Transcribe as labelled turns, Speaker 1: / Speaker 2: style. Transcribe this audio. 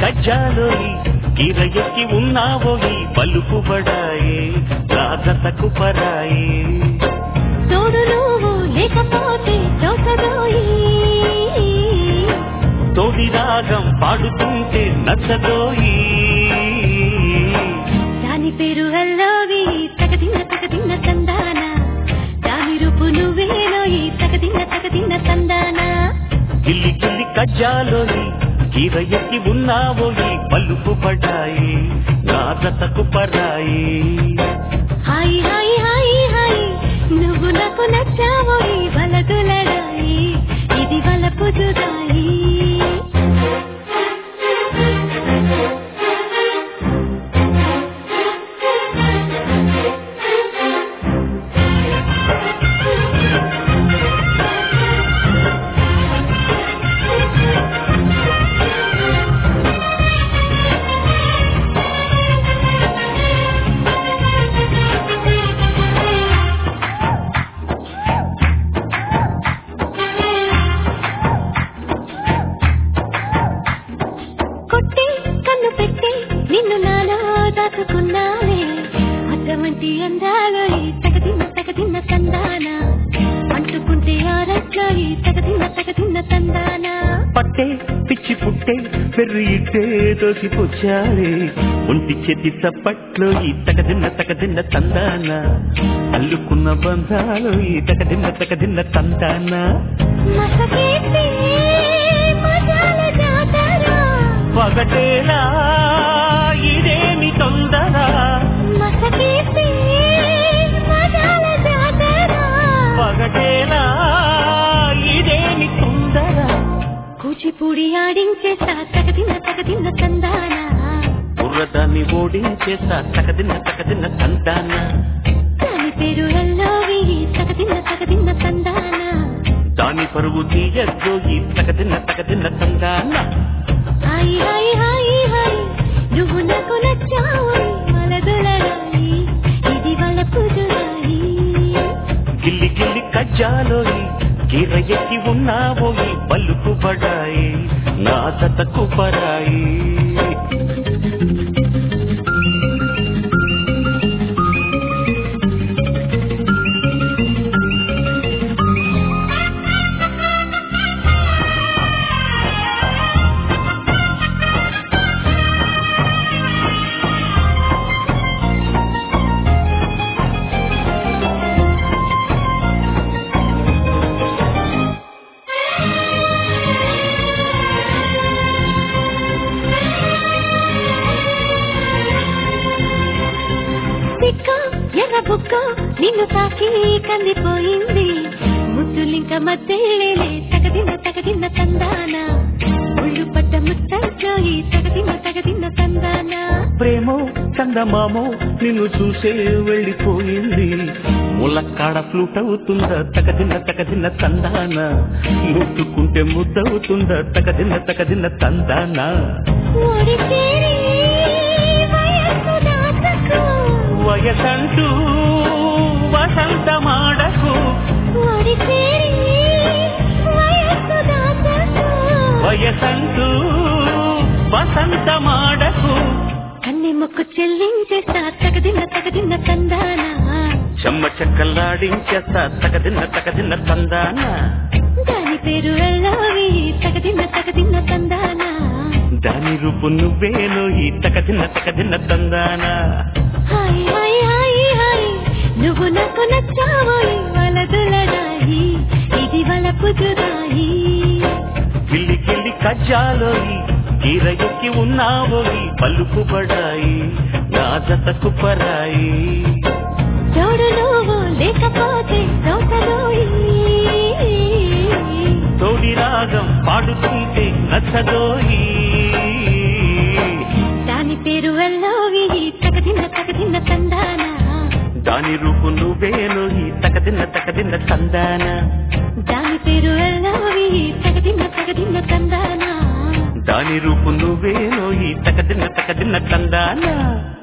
Speaker 1: కజ్జాలోయి కీర ఎక్కి ఉన్నావోయి పలుకుబడాయి రాజతకు పరాయి
Speaker 2: తోడు నువ్వు లేకపోతే దోసదోయి
Speaker 1: తోడి రాగం పాడుతుంటే నచ్చదోయి
Speaker 2: దాని పేరు అల్లోవి తగదిన్న తగదిన్న తందాన దాని రూపు నువ్వేలోయి తగదిన్న తగదిన్న తందాన
Speaker 1: గిల్లి గిల్లి కజ్జాలోయి కీర ఎక్కి ఉన్నావోయి పలుకుబడాయి రాజతకు పరాయి
Speaker 2: హాయ్ హాయ్ హాయ్ హాయ్ నువ్వు నాకు నచ్చావోయి వలదులడాయి ఇది వలపు జుదాయి కొట్టి కన్ను పెట్టి నిన్ను నాలో దాచుకున్నావే అటువంటి అందాలు ఈ తగదిన్న తగదిన్న తందాన అంటుకుంటే ఆరట్లో ఈ తగదిన్న తగదిన్న తందాన
Speaker 1: పట్టే పిచ్చి పుట్టే పెర్రి ఇట్టే దోసి పుచ్చారే ఒంటి చేతి చప్పట్లో ఈ తకదిన్న తకదిన్న తందాన అల్లుకున్న బంధాలు ఈ తకదిన్న తకదిన్న తందాన
Speaker 2: మసకేసి మజాల జాతర
Speaker 1: పగటేలా ఇదేమి తొందర
Speaker 2: మసకేసి మజాల జాతర
Speaker 1: పగటేలా ఇదేమి తొందర
Speaker 2: కూచిపూడి ఆడించేసా తగదిన్న తగదిన్న తందాన
Speaker 1: బుర్రదాన్ని ఓడించేసా తకదిన్న తకదిన్న తందాన
Speaker 2: దాని పేరు ఎల్లోవి తగదిన్న తగదిన్న తందాన
Speaker 1: దాని పరుగు తీయద్దు ఈ తకదిన్న తకదిన్న తందాన
Speaker 2: హాయ్ హాయ్ హాయ్ హాయ్ నువ్వు నాకు నచ్చావు మలదులరాయి ఇది వాళ్ళ పుజురాయి
Speaker 1: గిల్లి గిల్లి కజ్జాలోయి కీర ఎక్కి ఉన్నావోయి పలుకు పడాయి నా జతకు పరాయి
Speaker 2: పిక్క ఎర్ర బుక్క నిన్ను తాకి కందిపోయింది ముద్దులింక మధ్యలేలే తగదిన్న తగదిన్న తందాన ఒళ్ళు పడ్డ ముత్తంతో ఈ తగదిన్న తగదిన్న తందాన
Speaker 1: ప్రేమో చందమామో నిన్ను చూసే వెళ్ళిపోయింది ములక్కాడ ఫ్లూట్ అవుతుందా తకదిన్న తకదిన్న తందాన ముట్టుకుంటే ముద్దవుతుందా తకదిన్న తకదిన్న తందాన
Speaker 2: ఓడి చేరి వయస్సు దాటకు
Speaker 1: వయసంటూ వసంతమాడకు
Speaker 2: ఓడి చేరి వయస్సు దాటకు
Speaker 1: వయసంటూ వసంతమాడకు
Speaker 2: కన్నె మొక్కు చెల్లించేస్తా తగదిన్న తగదిన్న తందాన
Speaker 1: చెమ్మ చెక్కల్లాడించేస్తా తకదిన్న తకదిన్న తందాన
Speaker 2: దాని పేరు ఎల్లావి తగదిన్న తగదిన్న తందాన
Speaker 1: దాని రూపు నువ్వేను ఈ తకదిన్న తకదిన్న తందాన
Speaker 2: హాయ్ హాయ్ హాయ్ హాయ్ నువ్వు నాకు నచ్చావోయ్ వలదులడాయి ఇది వలపు జుదాయి
Speaker 1: గిల్లి గిల్లి కజ్జాలోయి కీర ఎక్కి ఉన్నావోయి పలుకుబడాయి నా జతకు పరాయి
Speaker 2: తోడు నువ్వు లేకపోతే దోసలోయి
Speaker 1: తోడి రాగం పాడుతుంటే నచ్చదోయి
Speaker 2: దాని పేరు ఎల్లోవి తగదిన్న తగదిన్న తందాన
Speaker 1: దాని రూపు నువ్వేను ఈ తకదిన్న తకదిన్న తందాన
Speaker 2: దాని పేరు ఎల్లోవి తగదిన్న తగదిన్న తందాన
Speaker 1: దాని రూపు నువ్వేను ఈ తకదిన్న తకదిన్న తందాన